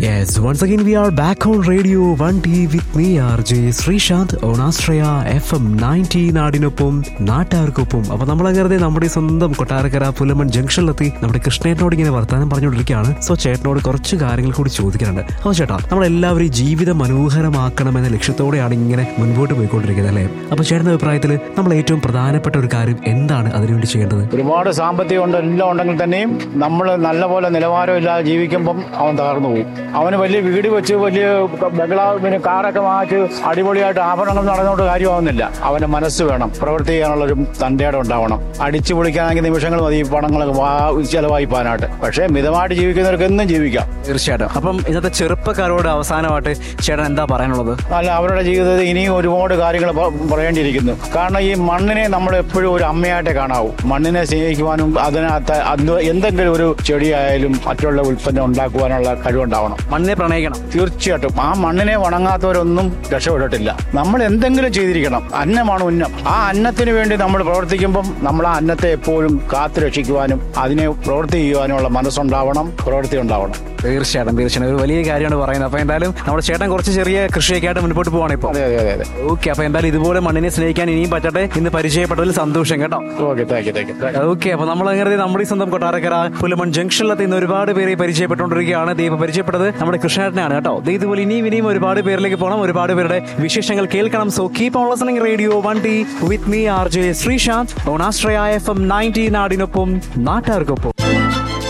Yes, once again we are back on Radio 1T with me RJ Sreesanth on Astraya FM 90 നാടിനൊപ്പം നാട്ടുകാർക്കൊപ്പം അപ്പൊ നമ്മളങ്ങനെ നമ്മുടെ ഈ സ്വന്തം കൊട്ടാരക്കര പുലമൺ ജംഗ്ഷനിലെത്തി നമ്മുടെ കൃഷ്ണേട്ടനോട് ഇങ്ങനെ വർത്താനം പറഞ്ഞുകൊണ്ടിരിക്കുകയാണ് സോ ചേട്ടനോട് കുറച്ച് കാര്യങ്ങൾ കൂടി ചോദിക്കാനുണ്ട് അപ്പോൾ ചേട്ടാ നമ്മളെല്ലാവരും ഈ ജീവിതം മനോഹരമാക്കണമെന്ന ലക്ഷ്യത്തോടെയാണ് ഇങ്ങനെ മുൻപോട്ട് പോയിക്കൊണ്ടിരിക്കുന്നത് അല്ലേ അപ്പൊ ചേട്ടന്റെ അഭിപ്രായത്തിൽ നമ്മൾ ഏറ്റവും പ്രധാനപ്പെട്ട ഒരു കാര്യം എന്താണ് അതിനുവേണ്ടി ചെയ്യേണ്ടത് ഒരുപാട് സാമ്പത്തികം ഉണ്ട് എല്ലാം ഉണ്ടെങ്കിൽ തന്നെയും നമ്മൾ നല്ലപോലെ നിലവാരം ഇല്ലാതെ ജീവിക്കുമ്പം അവൻ തകർന്നു പോകും അവന് വലിയ വീട് വെച്ച് വലിയ ബംഗ്ലാവ് പിന്നെ കാറൊക്കെ വാങ്ങിച്ച് അടിപൊളിയായിട്ട് ആഭരണങ്ങൾ നടന്നുകൊണ്ട് കാര്യമാവുന്നില്ല അവന്റെ മനസ്സ് വേണം പ്രവൃത്തി ചെയ്യാനുള്ള ഒരു തന്റേടം ഉണ്ടാവണം അടിച്ചു പൊളിക്കാനെങ്കിൽ നിമിഷങ്ങൾ മതി ഈ പണങ്ങളൊക്കെ വാ- ചെലവായിപ്പാനായിട്ട് പക്ഷേ മിതമായിട്ട് ജീവിക്കുന്നവർക്ക് എന്നും ജീവിക്കാം തീർച്ചയായിട്ടും അപ്പം ഇന്നത്തെ ചെറുപ്പക്കാരോട് അവസാനമായിട്ട് ചേട്ടൻ എന്താ പറയാനുള്ളത് അല്ല അവരുടെ ജീവിതത്തിൽ ഇനിയും ഒരുപാട് കാര്യങ്ങൾ പ- പറയേണ്ടിയിരിക്കുന്നു കാരണം ഈ മണ്ണിനെ നമ്മൾ എപ്പോഴും ഒരു അമ്മയായിട്ടേ കാണാവൂ മണ്ണിനെ സ്നേഹിക്കുവാനും അതിനകത്ത് അത് എന്തെങ്കിലും ഒരു ചെടിയായാലും മറ്റുള്ള ഉൽപ്പന്നം ഉണ്ടാക്കുവാനുള്ള കഴിവുണ്ടാവണം മണ്ണിനെ പ്രണയിക്കണം തീർച്ചയായിട്ടും ആ മണ്ണിനെ വണങ്ങാത്തവരൊന്നും രക്ഷപ്പെട്ടിട്ടില്ല നമ്മൾ എന്തെങ്കിലും ചെയ്തിരിക്കണം അന്നമാണ് ഉന്നം ആ അന്നത്തിന് വേണ്ടി നമ്മൾ പ്രവർത്തിക്കുമ്പം നമ്മൾ ആ അന്നത്തെ എപ്പോഴും കാത്തു രക്ഷിക്കുവാനും അതിനെ പ്രവൃത്തി ചെയ്യുവാനുമുള്ള മനസ്സുണ്ടാവണം പ്രവൃത്തി ഉണ്ടാവണം തീർച്ചയായിട്ടും തീർച്ചയായിട്ടും ഒരു വലിയ കാര്യമാണ് പറയുന്നത് അപ്പൊ എന്തായാലും നമ്മുടെ ചേട്ടൻ കുറച്ച് ചെറിയ കൃഷിയൊക്കെ ആയിട്ട് മുൻപോട്ട് പോവാണ് ഇപ്പൊ അതെ അതെ അതെ അതെ ഓക്കെ അപ്പൊ എന്തായാലും ഇതുപോലെ മണ്ണിനെ സ്നേഹിക്കാൻ ഇനിയും പറ്റട്ടെ ഇന്ന് പരിചയപ്പെട്ടതിൽ സന്തോഷം കേട്ടോ okay thank you thank you okay അപ്പൊ നമ്മൾ അങ്ങനെ നമ്മുടെ ഈ സ്വന്തം കൊട്ടാരക്കര പുലമൺ ജംഗ്ഷനിലെത്തി ഇന്ന് ഒരുപാട് പേരെ പരിചയപ്പെട്ടുകൊണ്ടിരിക്കുകയാണ് ദീപ പരിചയപ്പെട്ടത് നമ്മുടെ കൃഷ്ണേട്ടനാണ് കേട്ടോ ദേ ഇതുപോലെ ഇനിയും ഇനിയും ഒരുപാട് പേരിലേക്ക് പോകണം ഒരുപാട് പേരുടെ വിശേഷങ്ങൾ കേൾക്കണം so keep on listening radio one T with me R J Sreesanth on Ashraya F M ninety നാടിനൊപ്പം നാട്ടുകാർക്കൊപ്പം